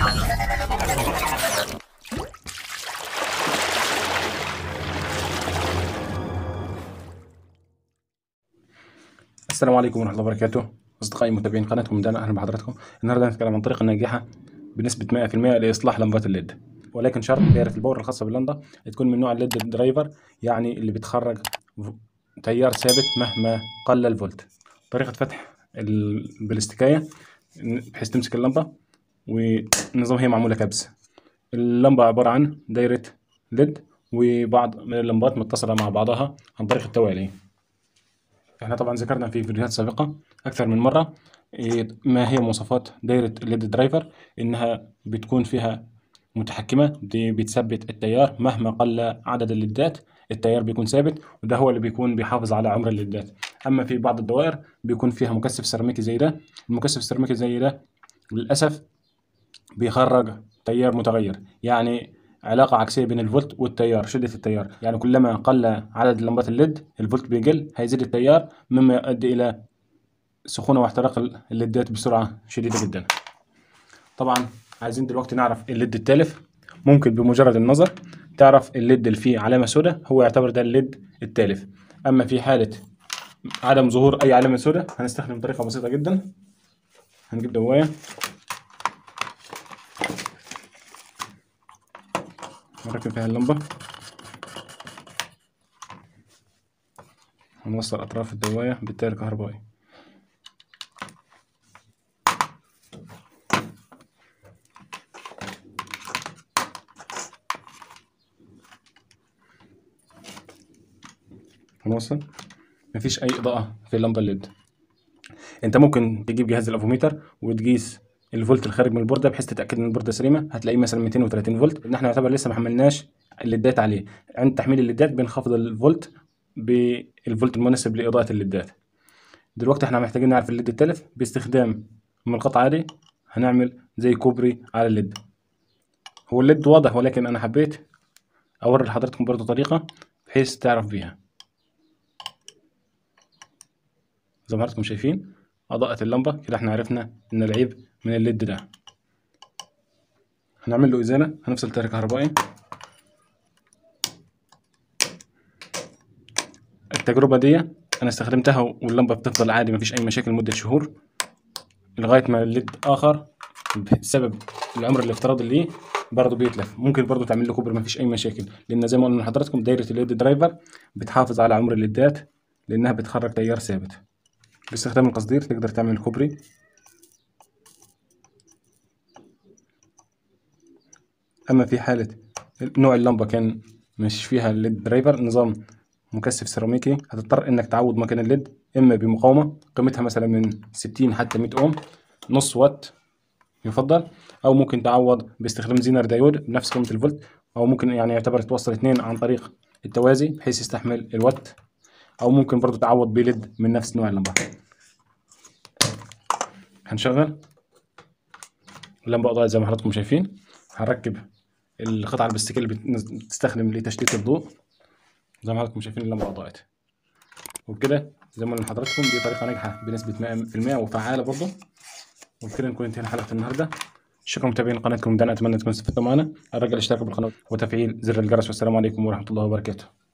السلام عليكم ورحمة الله وبركاته أصدقائي متابعين قناتكم دانا أهلا بحضراتكم النهاردة هنتكلم عن طريقة ناجحة بنسبة 100% لإصلاح لمبات الليد ولكن شرط دائرة الباور الخاصة باللمبة تكون من نوع الليد درايفر يعني اللي بتخرج تيار ثابت مهما قل الفولت طريقة فتح البلاستيكية بحيث تمسك اللمبة والنظام هي معمولة كبس اللمبة عبارة عن دايرة ليد وبعض من اللمبات متصلة مع بعضها عن طريق التوالي احنا طبعا ذكرنا في فيديوهات سابقة أكثر من مرة إيه، ما هي مواصفات دايرة الليد درايفر إنها بتكون فيها متحكمة دي بتثبت التيار مهما قل عدد الليدات التيار بيكون ثابت وده هو اللي بيكون بيحافظ على عمر الليدات أما في بعض الدوائر بيكون فيها مكثف سيراميكي زي ده المكثف السيراميكي زي ده للأسف بيخرج تيار متغير يعني علاقة عكسية بين الفولت والتيار شدة التيار يعني كلما قل عدد لمبات الليد الفولت بيقل هيزيد التيار مما يؤدي إلى سخونة واحتراق الليدات بسرعة شديدة جدا طبعا عايزين دلوقتي نعرف الليد التالف ممكن بمجرد النظر تعرف الليد اللي فيه علامة سوداء هو يعتبر ده الليد التالف أما في حالة عدم ظهور أي علامة سوداء هنستخدم طريقة بسيطة جدا هنجيب دواية نركب فيها اللمبة هنوصل أطراف الدواية بالتيار الكهربائي هنوصل مفيش أي إضاءة في اللمبة الليد أنت ممكن تجيب جهاز الأفوميتر وتقيس الفولت الخارج من البورده بحيث تتاكد ان البورده سليمه هتلاقيه مثلا 230 فولت ان احنا يعتبر لسه ما حملناش الليدات عليه عند تحميل الليدات بنخفض الفولت بالفولت المناسب لاضاءه الليدات دلوقتي احنا محتاجين نعرف الليد التلف باستخدام ملقط عادي هنعمل زي كوبري على الليد هو الليد واضح ولكن انا حبيت اوري لحضراتكم برضو طريقه بحيث تعرف بيها زي ما حضراتكم شايفين اضاءت اللمبه كده احنا عرفنا ان العيب من الليد ده هنعمل له ازاله هنفصل تيار كهربائي التجربه دي انا استخدمتها واللمبه بتفضل عادي مفيش اي مشاكل لمده شهور لغايه ما الليد اخر بسبب العمر الافتراضي ليه برضه بيتلف ممكن برضه تعمل له كوبر مفيش اي مشاكل لان زي ما قلنا لحضراتكم دايره الليد درايفر بتحافظ على عمر الليدات لانها بتخرج تيار ثابت باستخدام القصدير تقدر تعمل كوبري اما في حالة نوع اللمبة كان مش فيها الليد درايفر نظام مكثف سيراميكي هتضطر انك تعوض مكان الليد اما بمقاومة قيمتها مثلا من ستين حتى مية اوم نص وات يفضل او ممكن تعوض باستخدام زينر دايود بنفس قيمة الفولت او ممكن يعني يعتبر توصل اثنين عن طريق التوازي بحيث يستحمل الوات او ممكن برضو تعوض بليد من نفس نوع اللمبة هنشغل اللمبة أضاءت زي ما حضراتكم شايفين هنركب القطعة البلاستيكية اللي بتستخدم لتشتيت الضوء زي ما حضراتكم شايفين اللمبة أضاءت وبكده زي ما قلنا لحضراتكم دي طريقة ناجحة بنسبة 100% وفعالة برضه وبكده نكون انتهينا حلقة النهاردة شكرا متابعين قناتكم دانا أتمنى تكونوا استفدتوا معنا الرجل اشتراك بالقناة وتفعيل زر الجرس والسلام عليكم ورحمة الله وبركاته